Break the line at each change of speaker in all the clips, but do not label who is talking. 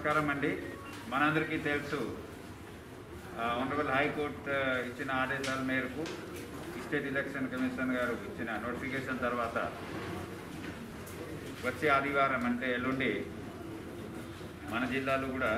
నమస్కారం అండి మనందరికీ తెలుసు ఆనరబుల్ హైకోర్టు ఇచ్చిన ఆదేశాల మేరకు స్టేట్ ఎలక్షన్ కమిషన్ గారు ఇచ్చిన నోటిఫికేషన్ తర్వాత వచ్చే ఆదివారం అంటే ఎల్లుండి మన జిల్లాలో కూడా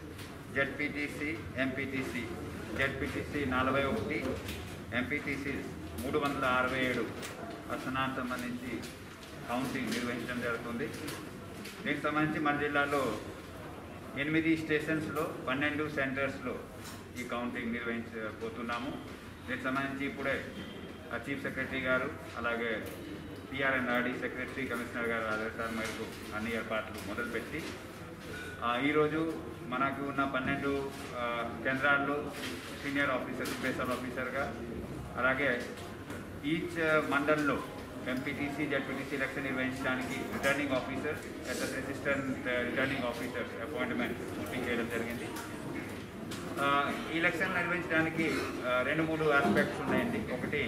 జెడ్పీటీసీ ఎంపీటీసీ జెడ్పీటీసీ నలభై ఒకటి ఎంపీటీసీ మూడు వందల అరవై ఏడు అసనానికి సంబంధించి కౌంటింగ్ నిర్వహించడం జరుగుతుంది దీనికి సంబంధించి మన జిల్లాలో ఎనిమిది స్టేషన్స్లో పన్నెండు సెంటర్స్లో ఈ కౌంటింగ్ నిర్వహించబోతున్నాము దీనికి సంబంధించి ఇప్పుడే ఆ చీఫ్ సెక్రటరీ గారు అలాగే పిఆర్ఎన్ఆర్డి సెక్రటరీ కమిషనర్ గారు ఆదేశాల మేరకు అన్ని ఏర్పాట్లు మొదలుపెట్టి ఆ, ఈరోజు మనకు ఉన్న పన్నెండు ఆ, కేంద్రాల్లో సీనియర్ ఆఫీసర్ స్పెషల్ ఆఫీసర్గా అలాగే ఈచ్ మండల్లో ఎంపీటీసీ జడ్పీటీసీ ఎలక్షన్ నిర్వహించడానికి returning officers S assistant returning officers appointment పూర్తి చేయడం జరిగింది ఆ, ఈ ఎలక్షన్ నిర్వహించడానికి ఆ, రెండు మూడు ఆస్పెక్ట్స్ ఉన్నాయండి ఒకటి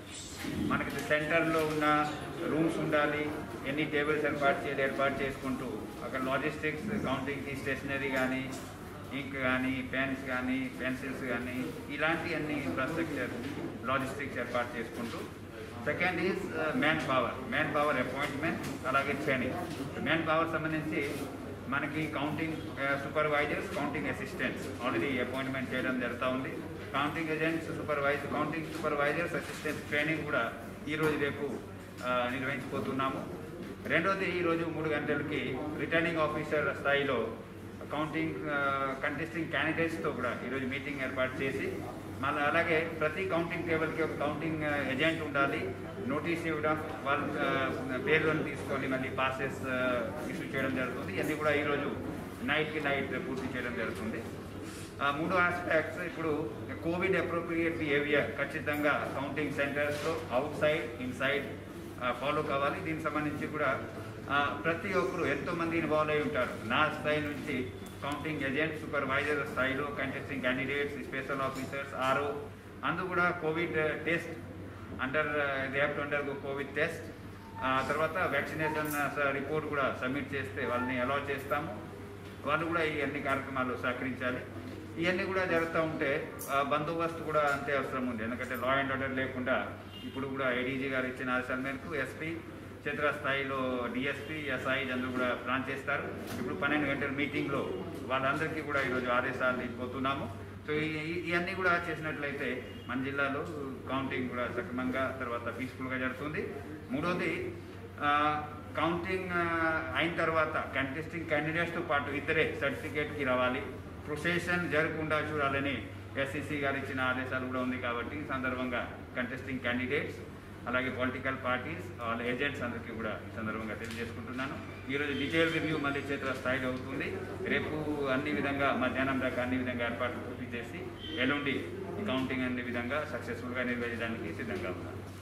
మనకి సెంటర్లో ఉన్న రూమ్స్ ఉండాలి ఎన్ని టేబుల్స్ ఏర్పాటు చేయాలి ఏర్పాటు చేసుకుంటూ అక్కడ లాజిస్టిక్స్ కౌంటింగ్కి స్టేషనరీ కానీ ఇంక్ కానీ పెన్స్ కానీ పెన్సిల్స్ కానీ ఇలాంటి అన్ని ఇన్ఫ్రాస్ట్రక్చర్ లాజిస్టిక్స్ ఏర్పాటు చేసుకుంటూ second is man power man power appointment అలాగే ట్రైనింగ్ మ్యాన్ పవర్ సంబంధించి మనకి counting supervisors counting assistants already appointment చేయడం జరుగుతూ ఉంది counting agents supervisor counting supervisors assistants training కూడా ఈరోజు రేపు ఆ, నిర్వహించబోతున్నాము రెండోది ఈరోజు మూడు గంటలకి రిటర్నింగ్ ఆఫీసర్ స్థాయిలో కౌంటింగ్ కంటెస్టింగ్ క్యాండిడేట్స్తో కూడా ఈరోజు మీటింగ్ ఏర్పాటు చేసి మళ్ళీ అలాగే ప్రతి కౌంటింగ్ టేబుల్కి ఒక కౌంటింగ్ ఏజెంట్ ఉండాలి నోటీస్ ఇవ్వడం వాళ్ళ ఆ, పేర్లను తీసుకొని మళ్ళీ పాసెస్ ఇష్యూ చేయడం జరుగుతుంది ఇవన్నీ కూడా ఈరోజు నైట్కి నైట్ పూర్తి చేయడం జరుగుతుంది ఆ, మూడో ఆస్పెక్ట్స్ ఇప్పుడు కోవిడ్ అప్రోప్రియేట్ బిహేవియర్ ఖచ్చితంగా కౌంటింగ్ సెంటర్స్లో outside inside follow కావాలి దీనికి సంబంధించి కూడా ఆ, ప్రతి ఒక్కరు ఎంతో మంది ఇన్వాల్వ్ అయి ఉంటారు నా స్థాయి నుంచి కౌంటింగ్ ఏజెంట్ సూపర్వైజర్ స్థాయిలో contesting candidates special officers RO అందు కూడా COVID test under they have to under COVID test తర్వాత వ్యాక్సినేషన్ రిపోర్ట్ కూడా సబ్మిట్ చేస్తే వాళ్ళని అలౌ చేస్తాము వాళ్ళు కూడా ఈ అన్ని కార్యక్రమాలు సహకరించాలి ఇవన్నీ కూడా జరుగుతూ ఉంటే ఆ, బందోబస్తు కూడా అంతే అవసరం ఉంది ఎందుకంటే లా అండ్ ఆర్డర్ లేకుండా ఇప్పుడు కూడా ఏడీజీ గారు ఇచ్చిన ఆదేశాల మేరకు ఎస్పీ క్షేత్ర స్థాయిలో డిఎస్పీ ఎస్ఐ అందరూ కూడా ప్లాన్ చేస్తారు ఇప్పుడు పన్నెండు గంటల మీటింగ్లో వాళ్ళందరికీ కూడా ఈరోజు ఆదేశాలు ఇచ్చిపోతున్నాము సో ఈ- ఈ- ఇవన్నీ కూడా చేసినట్లయితే మన జిల్లాలో కౌంటింగ్ కూడా సక్రమంగా తర్వాత పీస్ఫుల్గా జరుగుతుంది మూడోది ఆ, కౌంటింగ్ ఆ, అయిన తర్వాత కంటెస్టింగ్ క్యాండిడేట్స్తో పాటు ఇద్దరే సర్టిఫికేట్కి రావాలి ప్రొసెషన్ జరగకుండా చూడాలని ఎస్సీసీ గారు ఇచ్చిన ఆదేశాలు కూడా ఉంది కాబట్టి ఈ సందర్భంగా కంటెస్టింగ్ క్యాండిడేట్స్ అలాగే పొలిటికల్ పార్టీస్ వాళ్ళ ఏజెంట్స్ అందరికీ కూడా ఈ సందర్భంగా తెలియజేసుకుంటున్నాను ఈరోజు డీటెయిల్ రివ్యూ మళ్ళీ చేతుల స్థాయిలో అవుతుంది రేపు అన్ని విధంగా మధ్యాహ్నం దాకా అన్ని విధంగా ఏర్పాట్లు పూర్తి చేసి ఎల్లుండి ఈ కౌంటింగ్ అన్ని విధంగా సక్సెస్ఫుల్గా నిర్వహించడానికి సిద్ధంగా ఉన్నాను